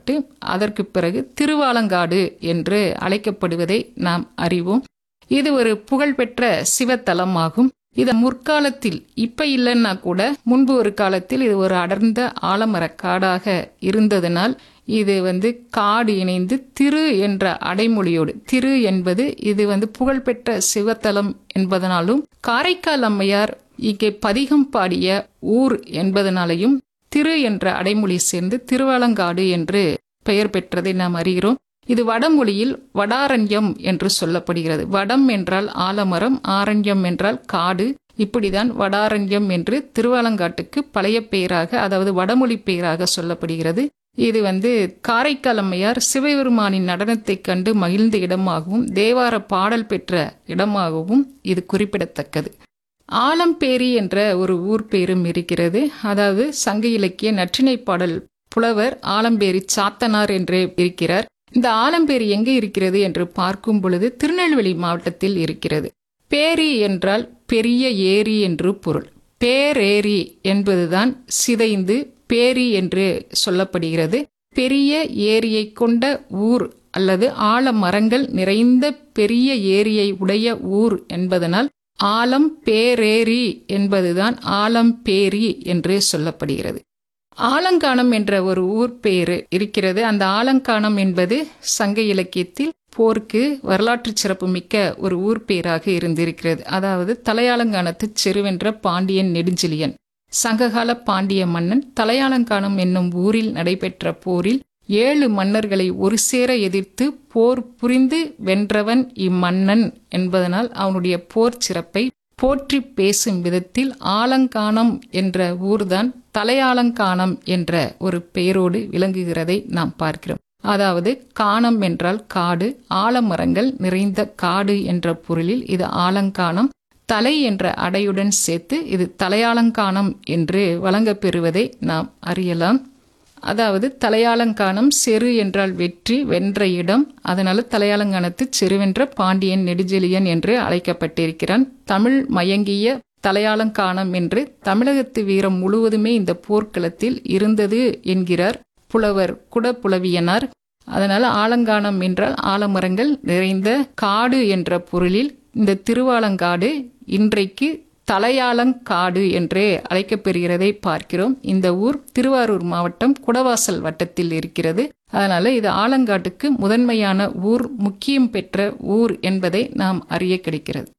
பிரிக்கப்பட்டு அதற்கு பிறகு திருவாலங்காடு என்று அழைக்கப்படுவதை நாம் அறிவோம் இது ஒரு புகழ்பெற்ற சிவத்தலமாகும் இது முற்காலத்தில் இப்ப இல்லைன்னா கூட முன்பு ஒரு காலத்தில் இது ஒரு அடர்ந்த ஆலமரக் காடாக இருந்ததனால் இது வந்து காடு இணைந்து திரு என்ற அடைமொழியோடு திரு என்பது இது வந்து புகழ்பெற்ற சிவத்தலம் என்பதனாலும் காரைக்கால் அம்மையார் இங்கே பதிகம் பாடிய ஊர் என்பதனாலையும் திரு என்ற அடைமொழி சேர்ந்து திருவாலங்காடு என்று பெயர் பெற்றதை நாம் அறிகிறோம் இது வடமொழியில் வடாரண்யம் என்று சொல்லப்படுகிறது வடம் என்றால் ஆலமரம் ஆரண்யம் என்றால் காடு இப்படிதான் வடாரண்யம் என்று திருவாலங்காட்டுக்கு பழைய பெயராக அதாவது வடமொழி பெயராக சொல்லப்படுகிறது இது வந்து காரைக்கால் அம்மையார் சிவபெருமானின் நடனத்தைக் கண்டு மகிழ்ந்த இடமாகவும் தேவார பாடல் பெற்ற இடமாகவும் இது குறிப்பிடத்தக்கது ஆலம்பேரி என்ற ஒரு ஊர் பேரும் இருக்கிறது அதாவது சங்க இலக்கிய நற்றிணை பாடல் புலவர் ஆலம்பேரி சாத்தனார் என்றே இருக்கிறார் இந்த ஆலம்பேரி எங்கே இருக்கிறது என்று பார்க்கும் பொழுது திருநெல்வேலி மாவட்டத்தில் இருக்கிறது பேரி என்றால் பெரிய ஏரி என்று பொருள் பேரேரி என்பதுதான் சிதைந்து பேரி என்று சொல்லப்படுகிறது பெரிய ஏரியை கொண்ட ஊர் அல்லது ஆலமரங்கள் நிறைந்த பெரிய ஏரியை உடைய ஊர் என்பதனால் ஆலம் பேரேரி என்பதுதான் ஆலம்பேரி என்று சொல்லப்படுகிறது ஆலங்கானம் என்ற ஒரு ஊர் பெயர் இருக்கிறது அந்த ஆலங்கானம் என்பது சங்க இலக்கியத்தில் போருக்கு வரலாற்று சிறப்பு மிக்க ஒரு ஊர் பெயராக இருந்திருக்கிறது அதாவது தலையாலங்கானத்து செருவென்ற பாண்டியன் நெடுஞ்செழியன் சங்ககால பாண்டிய மன்னன் தலையாலங்கானம் என்னும் ஊரில் நடைபெற்ற போரில் ஏழு மன்னர்களை ஒரு சேர எதிர்த்து போர் புரிந்து வென்றவன் இம்மன்னன் என்பதனால் அவனுடைய போர் சிறப்பை போற்றி பேசும் விதத்தில் ஆலங்கானம் என்ற ஊர்தான் தலையாலங்கானம் என்ற ஒரு பெயரோடு விளங்குகிறதை நாம் பார்க்கிறோம் அதாவது காணம் என்றால் காடு ஆலமரங்கள் நிறைந்த காடு என்ற பொருளில் இது ஆலங்கானம் தலை என்ற அடையுடன் சேர்த்து இது தலையாலங்கானம் என்று வழங்கப் பெறுவதை நாம் அறியலாம் அதாவது தலையாலங்கானம் செரு என்றால் வெற்றி வென்ற இடம் அதனால தலையாலங்கானத்து செருவென்ற பாண்டியன் நெடுஞ்செழியன் என்று அழைக்கப்பட்டிருக்கிறான் தமிழ் மயங்கிய தலையாலங்கானம் என்று தமிழகத்து வீரம் முழுவதுமே இந்த போர்க்களத்தில் இருந்தது என்கிறார் புலவர் குடப்புலவியனார் அதனால ஆலங்கானம் என்றால் ஆலமரங்கள் நிறைந்த காடு என்ற பொருளில் இந்த திருவாலங்காடு இன்றைக்கு தலையாலங்காடு என்றே அழைக்கப்பெறுகிறதை பார்க்கிறோம் இந்த ஊர் திருவாரூர் மாவட்டம் குடவாசல் வட்டத்தில் இருக்கிறது அதனால இது ஆலங்காட்டுக்கு முதன்மையான ஊர் முக்கியம் பெற்ற ஊர் என்பதை நாம் அறிய கிடைக்கிறது